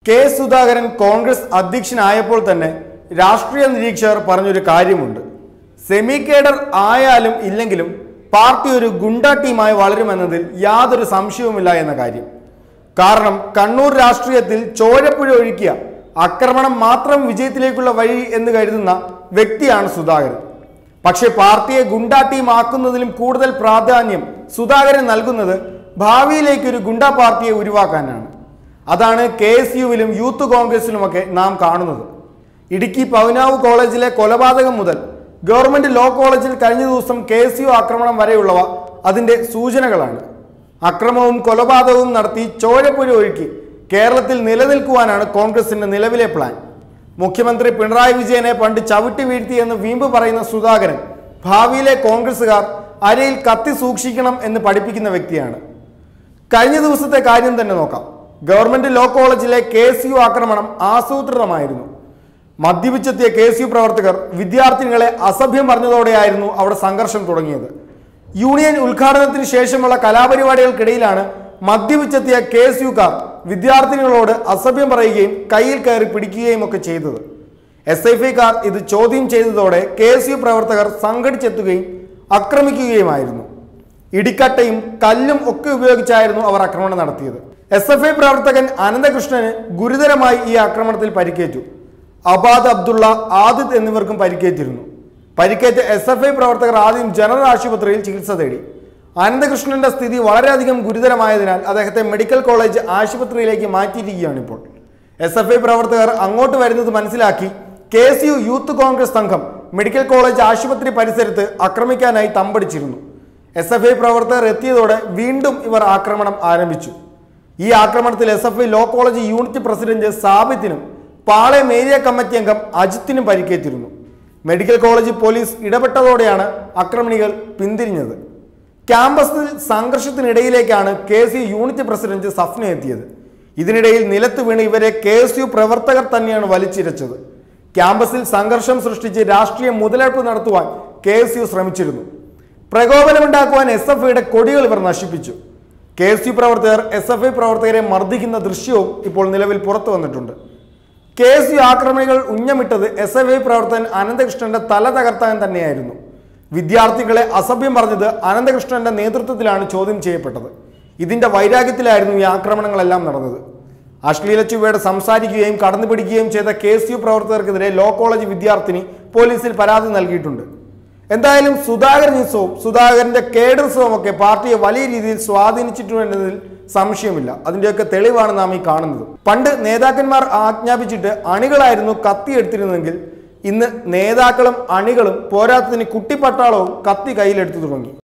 K Sudhakaran Congress അധ്യക്ഷനായപ്പോൾ തന്നെ രാഷ്ട്രീയ നിരീക്ഷകർ പറഞ്ഞൊരു കാര്യമുണ്ട് സെമി കേഡർ ആയാലും ഇല്ലെങ്കിലും പാർട്ടി ഒരു ഗുണ്ട ടീമായി വളരുമെന്നതിൽ യാതൊരു സംശയവുമില്ല എന്ന കാര്യം കാരണം കണ്ണൂർ രാഷ്ട്രീയത്തിൽ ചോരപ്പുഴ ഒഴുക്കിയ ആക്രമണം മാത്രം വിജയത്തിലേക്കുള്ള വഴി എന്ന് കരുതുന്ന വ്യക്തിയാണ് സുധാകരൻ പക്ഷേ പാർട്ടിയെ ഗുണ്ടാ ടീം ആക്കുന്നതിലും കൂടുതൽ പ്രാധാന്യം സുധാകരൻ നൽകുന്നത് ഭാവിയിലേക്ക് ഒരു ഗുണ്ടാ പാർട്ടിയെ ഉരുവാക്കാനാണ് അതാണ് കെ എസ് യുവിലും യൂത്ത് കോൺഗ്രസിലുമൊക്കെ നാം കാണുന്നത് ഇടുക്കി പൗനാവ് കോളേജിലെ കൊലപാതകം മുതൽ ഗവൺമെന്റ് ലോ കോളേജിൽ കഴിഞ്ഞ ദിവസം കെ എസ് യു ആക്രമണം വരെയുള്ളവ അതിന്റെ സൂചനകളാണ് അക്രമവും കൊലപാതകവും നടത്തി ചോരപ്പുഴ ഒഴുക്കി കേരളത്തിൽ നിലനിൽക്കുവാനാണ് കോൺഗ്രസിന്റെ നിലവിലെ പ്ലാൻ മുഖ്യമന്ത്രി പിണറായി വിജയനെ പണ്ട് ചവിട്ടി വീഴ്ത്തിയെന്ന് വീമ്പ് പറയുന്ന സുധാകരൻ ഭാവിയിലെ കോൺഗ്രസുകാർ അരയിൽ കത്തി സൂക്ഷിക്കണം എന്ന് പഠിപ്പിക്കുന്ന വ്യക്തിയാണ് കഴിഞ്ഞ ദിവസത്തെ കാര്യം തന്നെ നോക്കാം ഗവൺമെന്റ് ലോ കോളേജിലെ കെ എസ് യു ആക്രമണം ആസൂത്രിതമായിരുന്നു മദ്യപിച്ചെത്തിയ കെ എസ് യു പ്രവർത്തകർ വിദ്യാർത്ഥിനികളെ അസഭ്യം പറഞ്ഞതോടെയായിരുന്നു അവിടെ സംഘർഷം തുടങ്ങിയത് യൂണിയൻ ഉദ്ഘാടനത്തിന് ശേഷമുള്ള കലാപരിപാടികൾക്കിടയിലാണ് മദ്യപിച്ചെത്തിയ കെ എസ് യുക്കാർ വിദ്യാർത്ഥിനികളോട് അസഭ്യം പറയുകയും കയ്യിൽ കയറി പിടിക്കുകയും ഒക്കെ ചെയ്തത് എസ് ഐ കാർ ഇത് ചോദ്യം ചെയ്തതോടെ കെ എസ് യു പ്രവർത്തകർ സംഘടിച്ചെത്തുകയും ആക്രമിക്കുകയുമായിരുന്നു ഇടിക്കട്ടയും കല്ലും ഒക്കെ ഉപയോഗിച്ചായിരുന്നു അവർ ആക്രമണം നടത്തിയത് എസ് എഫ് ഐ പ്രവർത്തകൻ അനന്തകൃഷ്ണന് ഗുരുതരമായി ഈ ആക്രമണത്തിൽ പരിക്കേറ്റു അബാദ് അബ്ദുള്ള ആദിദ് എന്നിവർക്കും പരിക്കേറ്റിരുന്നു പരിക്കേറ്റ എസ് എഫ് ഐ പ്രവർത്തകർ ആദ്യം ജനറൽ ആശുപത്രിയിൽ ചികിത്സ തേടി അനന്തകൃഷ്ണന്റെ സ്ഥിതി വളരെയധികം ഗുരുതരമായതിനാൽ അദ്ദേഹത്തെ മെഡിക്കൽ കോളേജ് ആശുപത്രിയിലേക്ക് മാറ്റിയിരിക്കുകയാണ് ഇപ്പോൾ എസ് എഫ് ഐ പ്രവർത്തകർ അങ്ങോട്ട് വരുന്നത് മനസ്സിലാക്കി K S U youth Congress സംഘം മെഡിക്കൽ കോളേജ് ആശുപത്രി പരിസരത്ത് ആക്രമിക്കാനായി തമ്പടിച്ചിരുന്നു എസ് എഫ് ഐ പ്രവർത്തകർ എത്തിയതോടെ വീണ്ടും ഇവർ ആക്രമണം ആരംഭിച്ചു ഈ ആക്രമണത്തിൽ S F I law college unit president സാബിത്തിനും പാളയം ഏരിയ കമ്മിറ്റി അംഗം അജിത്തിനും പരിക്കേറ്റിരുന്നു മെഡിക്കൽ കോളേജ് പോലീസ് ഇടപെട്ടതോടെയാണ് ആക്രമണികൾ പിന്തിരിഞ്ഞത് ക്യാമ്പസിൽ സംഘർഷത്തിനിടയിലേക്കാണ് K S U unit president Safna എത്തിയത് ഇതിനിടയിൽ നിലത്ത് വീണ് ഇവരെ കെ എസ് യു പ്രവർത്തകർ തന്നെയാണ് വലിച്ചിരച്ചത് ക്യാമ്പസിൽ സംഘർഷം സൃഷ്ടിച്ച് രാഷ്ട്രീയ മുതലെടുപ്പ് നടത്തുവാൻ കെ എസ് യു ശ്രമിച്ചിരുന്നു പ്രകോപനമുണ്ടാക്കുവാൻ എസ് എഫ് ഐയുടെ കൊടികൾ ഇവർ നശിപ്പിച്ചു കെ എസ് യു പ്രവർത്തകർ എസ് എഫ് ഐ പ്രവർത്തകരെ മർദ്ദിക്കുന്ന ദൃശ്യവും ഇപ്പോൾ നിലവിൽ പുറത്തു വന്നിട്ടുണ്ട് കെ എസ് യു ആക്രമണികൾ ഉഞ്ഞമിട്ടത് എസ് എഫ് ഐ പ്രവർത്തകൻ അനന്തകൃഷ്ണന്റെ തല തകർത്താൻ തന്നെയായിരുന്നു വിദ്യാർത്ഥികളെ അസഭ്യം പറഞ്ഞത് അനന്തകൃഷ്ണന്റെ നേതൃത്വത്തിലാണ് ചോദ്യം ചെയ്യപ്പെട്ടത് ഇതിന്റെ വൈരാഗ്യത്തിലായിരുന്നു ഈ ആക്രമണങ്ങളെല്ലാം നടന്നത് അശ്ലീല ചുവയോട് സംസാരിക്കുകയും കടന്നുപിടിക്കുകയും ചെയ്ത കെ എസ് യു പ്രവർത്തകർക്കെതിരെ ലോ കോളേജ് വിദ്യാർത്ഥിനി പോലീസിൽ പരാതി നൽകിയിട്ടുണ്ട് എന്തായാലും സുധാകരൻ ന്യൂസവും സുധാകരന്റെ കേഡർസവും ഒക്കെ പാർട്ടിയെ വലിയ രീതിയിൽ സ്വാധീനിച്ചിട്ടുണ്ടെന്നതിൽ സംശയമില്ല അതിന്റെയൊക്കെ തെളിവാണ് നാം ഈ കാണുന്നത് പണ്ട് നേതാക്കന്മാർ ആജ്ഞാപിച്ചിട്ട് അണികളായിരുന്നു കത്തി എടുത്തിരുന്നെങ്കിൽ ഇന്ന് നേതാക്കളും അണികളും പോരാത്തതിന് കുട്ടിപ്പട്ടാളവും കത്തി കയ്യിലെടുത്തു തുടങ്ങി